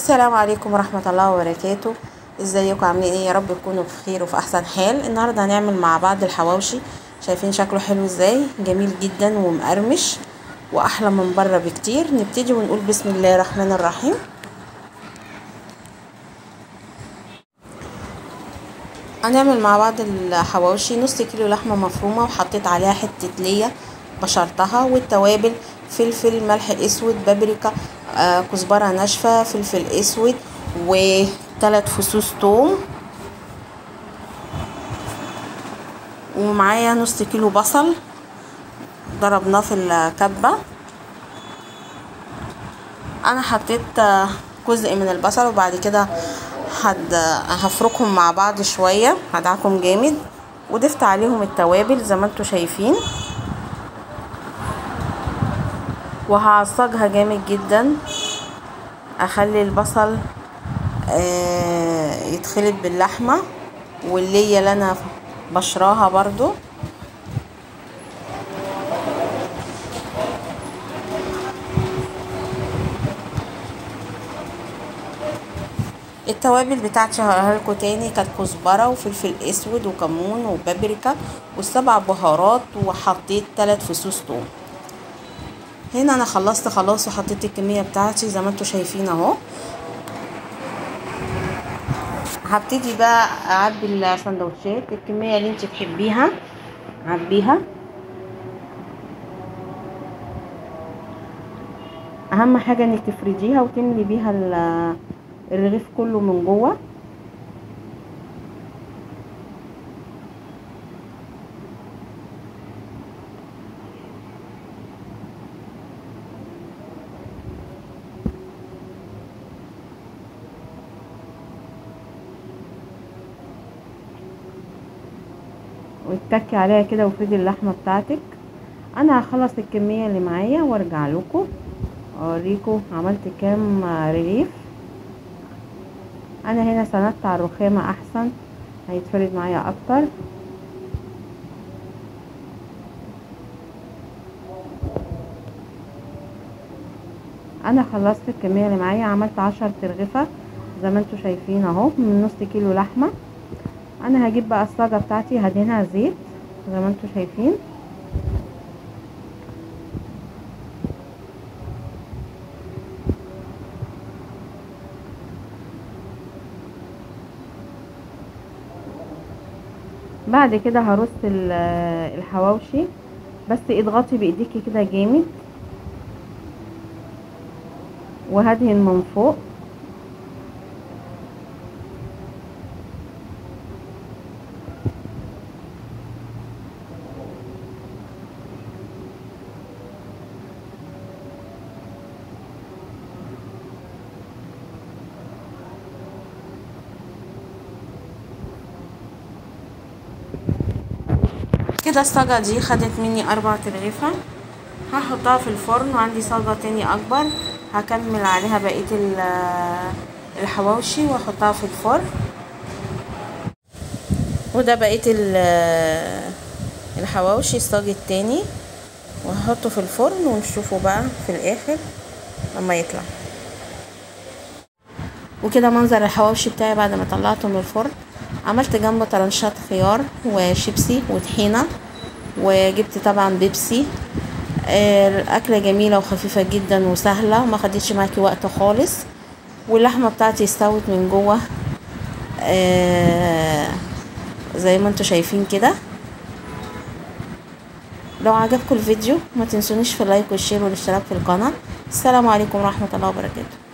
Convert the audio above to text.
السلام عليكم ورحمة الله وبركاته ازيكم عاملين ايه يا رب تكونوا بخير وفي احسن حال النهارده هنعمل مع بعض الحواوشي شايفين شكله حلو ازاي جميل جدا ومقرمش واحلى من بره بكتير نبتدي ونقول بسم الله الرحمن الرحيم هنعمل مع بعض الحواوشي نص كيلو لحمة مفرومة وحطيت عليها حتة ليا بشرتها والتوابل فلفل ملح اسود بابريكا آه كزبرة ناشفة فلفل اسود وثلاث فصوص توم ومعايا نص كيلو بصل ضربناه في الكبة انا حطيت جزء من البصل وبعد كده هد هفركهم مع بعض شوية هدعكم جامد وضفت عليهم التوابل زي ما انتوا شايفين وهعصجها جامد جدا اخلي البصل آه يتخلط باللحمة واللية اللي انا بشراها برضو التوابل بتاعتي هقولها لكم تاني كانت كزبره وفلفل اسود وكمون وبابريكا والسبع بهارات وحطيت ثلاث فصوص توم هنا انا خلصت خلاص وحطيت الكميه بتاعتي زي ما انتم شايفين اهو هبتدي بقى اعبي السندوتشات الكميه اللي انت تحبيها عبيها اهم حاجه انك تفرديها وتملي بيها الرغيف كله من جوه واتكي عليها كده وفردي اللحمه بتاعتك انا هخلص الكميه اللي معايا وارجع لكم اوريكم عملت كام رغيف انا هنا سندت على الرخامه احسن هيتفرد معايا اكتر انا خلصت الكميه اللي معايا عملت عشر ترغفه زي ما انتوا شايفين اهو من نص كيلو لحمه انا هجيب بقى الصاجه بتاعتي هدهنها زيت زي ما انتوا شايفين بعد كده هرص الحواوشي بس اضغطي بايديكي كده جامد وهدهن من فوق كده الصاجة دي خدت مني اربع ترغيفة هحطها في الفرن وعندي صاجة تاني اكبر هكمل عليها بقية الحواوشي واحطها في الفرن وده بقية الحواوشي الصاج التاني وهحطه في الفرن ونشوفه بقى في الاخر لما يطلع وكده منظر الحواوشي بتاعي بعد ما طلعته من الفرن عملت جنبه طرنشات خيار وشيبسي وطحينه وجبت طبعا بيبسي الاكله جميله وخفيفه جدا وسهله ما خدتش معاكي وقت خالص واللحمه بتاعتي استوت من جوه زي ما انتوا شايفين كده لو عجبكم الفيديو ما تنسونيش في اللايك والشير والاشتراك في القناه السلام عليكم ورحمه الله وبركاته